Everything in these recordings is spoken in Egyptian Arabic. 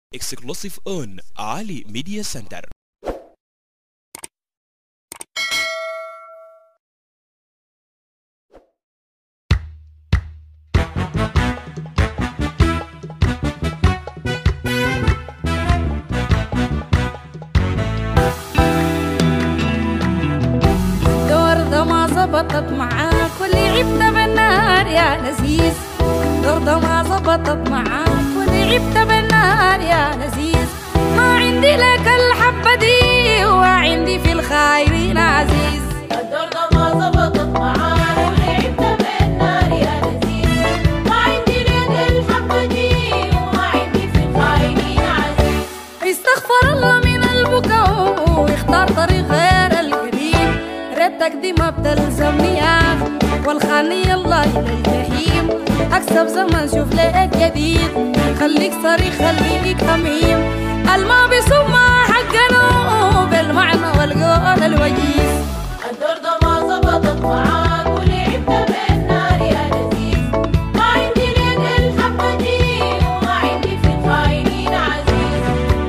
exclusive on Ali Media Center. دور ده ما زبطت معاك ولعبت بالنار يا لذيذ دور ده ما زبطت معاك ولعبت بالنار يا لذيذ ما عندي لك الحبة دي وعندي في الخايبين عزيز الدور ده ما زبطت معاك ولعبت بالنار يا لذيذ ما عندي لك الحبة دي وما عندي في الخاينين عزيز استغفر الله من البكاء واختار طريق غير القريب ردك دي ما بتلزمني يا أخ والخاني الله إلى الجحيم أكسب زمن شوف لك جديد خليك صريخ خليك هميم الما بيصب ما حقنا بالمعنى والقول الوجيز الدور ده ما زبطت معاك ولعبت بالنار يا لذيذ ما عندي لك الحبة دي وما عندي في الخاينين عزيز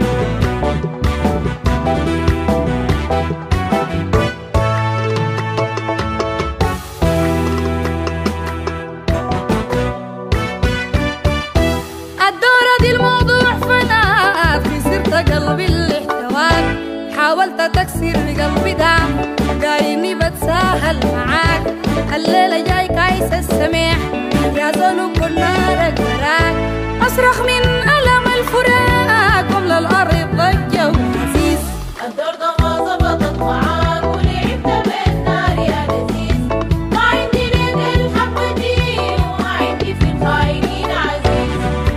الدورة دي الموضوع فنات خسرت قلبي اللي احتواك حاولت تكسر بقلبي ده جايني بتساهل معاك الليلة جاي كايس السميح يا زنو كنا لك براك أصرخ من ألم الفراق وملا الأرض ضجة وعزيز الدور ده ما زبطت معاك ولعبت بالنار يا لذيذ ما عندي لك الحبة دي وما عندي في الخاينين عزيز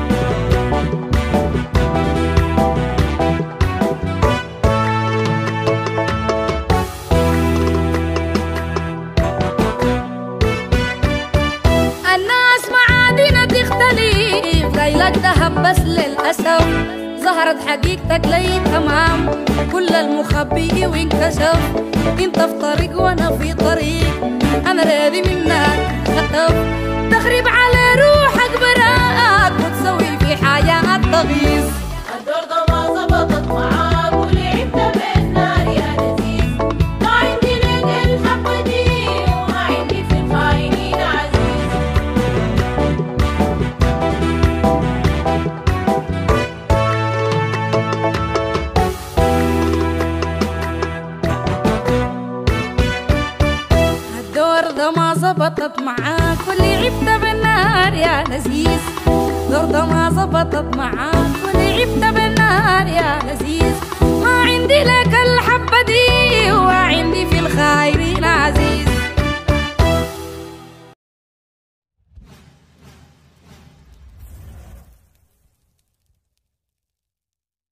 الناس معادن تختلف جايلك دهب بس للأسف ظهرت حقيقتك لي تمام كل المخبي وانكشف انت في طريق وانا في طريق انا راضي منك خطف تخرب على روحك براك وتسوي في حياة تغيظ الدور ده ما زبطت معاك ولعبت بالنار يا لذيذ ما عندي لك الحبة دي وما عندي في الخاينين عزيز الدور ده ما زبطت معاك ولعبت بالنار يا لذيذ دور ده ما زبطت معاك ولعبت